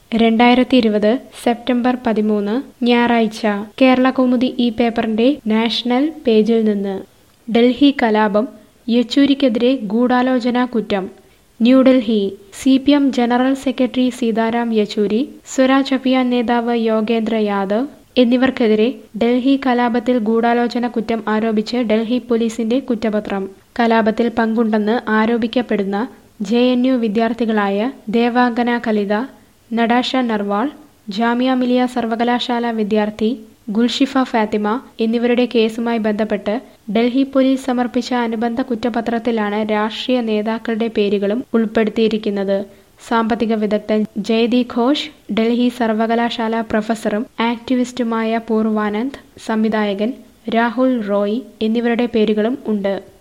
രണ്ടായിരത്തി ഇരുപത് സെപ്റ്റംബർ പതിമൂന്ന് ഞായറാഴ്ച കേരള കൗമുദി ഈ പേപ്പറിന്റെ നാഷണൽ പേജിൽ നിന്ന് ഡൽഹി കലാപം യെച്ചൂരിക്കെതിരെ ഗൂഢാലോചനാ കുറ്റം New Delhi C P M general secretary Sitaram Yechury Swaraj Abhiyan നേതാവ് യോഗേന്ദ്ര യാദവ് എന്നിവർക്കെതിരെ ഡൽഹി കലാപത്തിൽ ഗൂഢാലോചന കുറ്റം ആരോപിച്ച് ഡൽഹി പോലീസിന്റെ കുറ്റപത്രം കലാപത്തിൽ പങ്കുണ്ടെന്ന് ആരോപിക്കപ്പെടുന്ന ജെ എൻ യു വിദ്യാർത്ഥികളായ ദേവാംഗന കലിത നടാഷ നർവാൾ ജാമിയ മിലിയ സർവകലാശാല വിദ്യാർത്ഥി ഗുൽഷിഫ ഫാത്തിമ എന്നിവരുടെ കേസുമായി ബന്ധപ്പെട്ട് ഡൽഹി പോലീസ് സമർപ്പിച്ച അനുബന്ധ കുറ്റപത്രത്തിലാണ് രാഷ്ട്രീയ നേതാക്കളുടെ പേരുകളും ഉൾപ്പെടുത്തിയിരിക്കുന്നത് സാമ്പത്തിക വിദഗ്ധൻ ജയ്ദി ഘോഷ് ഡൽഹി സർവകലാശാല പ്രൊഫസറും ആക്ടിവിസ്റ്റുമായ പൂർവാനന്ദ് സംവിധായകൻ രാഹുൽ റോയ് എന്നിവരുടെ പേരുകളും ഉണ്ട്